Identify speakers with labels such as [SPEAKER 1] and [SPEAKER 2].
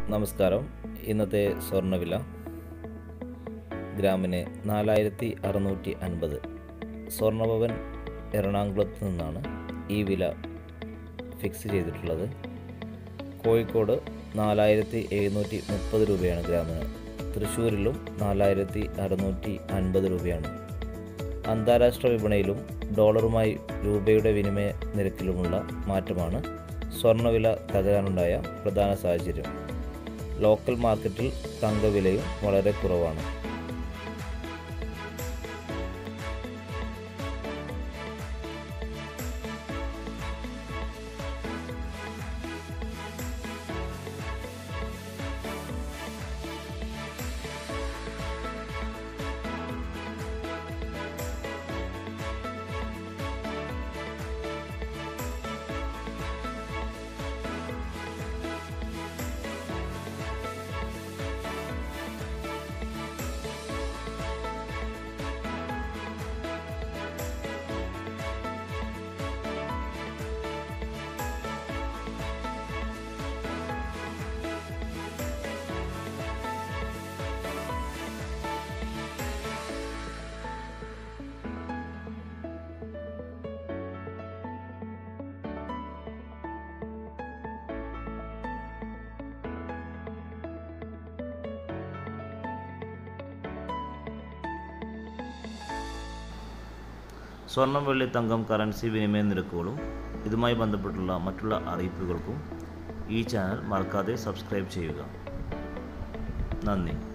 [SPEAKER 1] നമസ്കാരം ഇന്നത്തെ സ്വർണ്ണവില ഗ്രാമിന് നാലായിരത്തി അറുന്നൂറ്റി അൻപത് സ്വർണ്ണഭവൻ എറണാകുളത്ത് നിന്നാണ് ഈ വില ഫിക്സ് ചെയ്തിട്ടുള്ളത് കോഴിക്കോട് നാലായിരത്തി എഴുന്നൂറ്റി മുപ്പത് രൂപയാണ് ഗ്രാമിന് തൃശ്ശൂരിലും നാലായിരത്തി അറുന്നൂറ്റി അൻപത് രൂപയാണ് അന്താരാഷ്ട്ര വിപണിയിലും ഡോളറുമായി രൂപയുടെ വിനിമയ നിരക്കിലുമുള്ള മാറ്റമാണ് സ്വർണ്ണവില തകരാനുണ്ടായ പ്രധാന സാഹചര്യം ലോക്കൽ മാർക്കറ്റിൽ തങ്കവിലയും വളരെ കുറവാണ് സ്വർണം വെള്ളി തങ്കം കറൻസി വിനിമയ നിരക്കുകളും ഇതുമായി ബന്ധപ്പെട്ടുള്ള മറ്റുള്ള അറിയിപ്പുകൾക്കും ഈ ചാനൽ മറക്കാതെ സബ്സ്ക്രൈബ് ചെയ്യുക നന്ദി